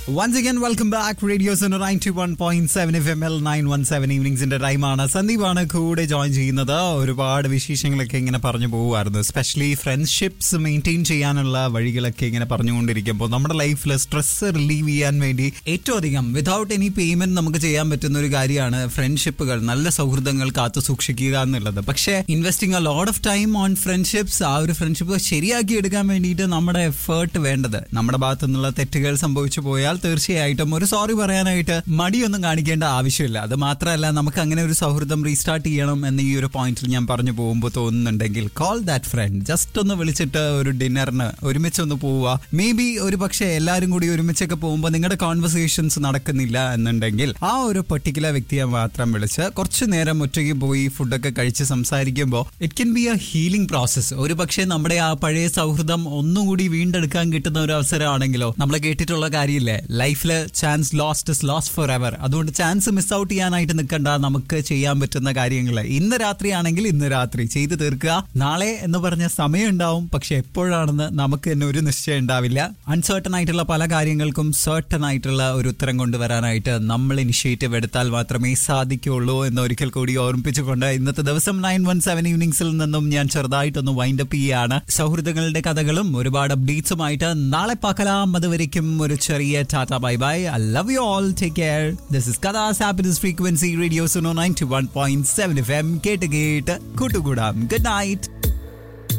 once again welcome back radio ninety one point seven F L nine one seven സെവൻ ഈവനിങ്സിന്റെ ടൈമാണ് സന്ദീപാണ് കൂടെ ജോയിൻ ചെയ്യുന്നത് ഒരുപാട് വിശേഷങ്ങളൊക്കെ ഇങ്ങനെ പറഞ്ഞു പോകുമായിരുന്നു സ്പെഷ്യലി ഫ്രണ്ട്ഷിപ്സ് മെയിൻറ്റെയിൻ ചെയ്യാനുള്ള വഴികളൊക്കെ ഇങ്ങനെ പറഞ്ഞുകൊണ്ടിരിക്കുമ്പോൾ നമ്മുടെ ലൈഫിൽ സ്ട്രെസ് റിലീവ് ചെയ്യാൻ വേണ്ടി ഏറ്റവും അധികം വിതൗട്ട് എനി പേയ്മെന്റ് നമുക്ക് ചെയ്യാൻ പറ്റുന്ന ഒരു കാര്യമാണ് ഫ്രണ്ട്ഷിപ്പുകൾ നല്ല സൗഹൃദങ്ങൾ കാത്തു സൂക്ഷിക്കുക എന്നുള്ളത് പക്ഷേ investing a lot of time on friendships ആ ഒരു ഫ്രണ്ട്ഷിപ്പ് ശരിയാക്കി എടുക്കാൻ വേണ്ടിയിട്ട് നമ്മുടെ എഫേർട്ട് വേണ്ടത് നമ്മുടെ ഭാഗത്തു നിന്നുള്ള തെറ്റുകൾ സംഭവിച്ചു പോയാൽ തീർച്ചയായിട്ടും ഒരു സോറി പറയാനായിട്ട് മടിയൊന്നും കാണിക്കേണ്ട ആവശ്യമില്ല അത് മാത്രമല്ല നമുക്ക് അങ്ങനെ ഒരു സൗഹൃദം റീസ്റ്റാർട്ട് ചെയ്യണം എന്ന ഈ ഒരു പോയിന്റിൽ ഞാൻ പറഞ്ഞു പോകുമ്പോൾ തോന്നുന്നുണ്ടെങ്കിൽ കോൾ ദാറ്റ് ഫ്രണ്ട് ജസ്റ്റ് ഒന്ന് വിളിച്ചിട്ട് ഒരു ഡിന്നറിന് ഒരുമിച്ചൊന്ന് പോവുക മേ ബി ഒരു പക്ഷേ എല്ലാവരും കൂടി ഒരുമിച്ചൊക്കെ പോകുമ്പോൾ നിങ്ങളുടെ കോൺവെർസേഷൻസ് നടക്കുന്നില്ല എന്നുണ്ടെങ്കിൽ ആ ഒരു പെർട്ടിക്കുലർ വ്യക്തിയെ മാത്രം വിളിച്ച് കുറച്ചു നേരം ഒറ്റയ്ക്ക് പോയി ഫുഡൊക്കെ കഴിച്ച് സംസാരിക്കുമ്പോൾ it can be a healing process ഒരു പക്ഷേ നമ്മുടെ ആ പഴയ സൗഹൃദം ഒന്നുകൂടി വീണ്ടെടുക്കാൻ കിട്ടുന്ന ഒരു അവസരമാണെങ്കിലോ നമ്മൾ കേട്ടിട്ടുള്ള കാര്യമില്ലേ ലൈഫിൽ chance lost is lost for ever അതുകൊണ്ട് ചാൻസ് മിസ് ഔട്ട് ചെയ്യാനായിട്ട് നിൽക്കണ്ട നമുക്ക് ചെയ്യാൻ പറ്റുന്ന കാര്യങ്ങൾ ഇന്ന് രാത്രിയാണെങ്കിൽ ഇന്ന് രാത്രി ചെയ്തു തീർക്കുക നാളെ എന്ന് പറഞ്ഞ സമയം ഉണ്ടാവും പക്ഷെ എപ്പോഴാണെന്ന് നമുക്ക് തന്നെ ഒരു നിശ്ചയം ഉണ്ടാവില്ല അൺസർട്ടൺ ആയിട്ടുള്ള പല കാര്യങ്ങൾക്കും സർട്ടൺ ആയിട്ടുള്ള ഒരു ഉത്തരം കൊണ്ടുവരാനായിട്ട് നമ്മൾ ഇനിഷ്യേറ്റീവ് എടുത്താൽ മാത്രമേ സാധിക്കുള്ളൂ എന്ന് ഒരിക്കൽ കൂടി ഓർമ്മിപ്പിച്ചുകൊണ്ട് ഇന്നത്തെ ദിവസം നയൻ വൺ സെവൻ ഈവനിങ്സിൽ നിന്നും ഞാൻ ചെറുതായിട്ടൊന്ന് വൈൻഡ് അപ്പ് ചെയ്യുകയാണ് സൗഹൃദങ്ങളുടെ കഥകളും ഒരുപാട് അപ്ഡേറ്റ്സുമായിട്ട് നാളെ പാക്കലാം അതുവരയ്ക്കും ഒരു ചെറിയ tata bye bye I love you all take care this is Kathas happiness frequency radio Suno ninety one point seven F M കേട്ട് കേട്ട് കൂട്ടുകൂടാം ഗുഡ് നൈറ്റ്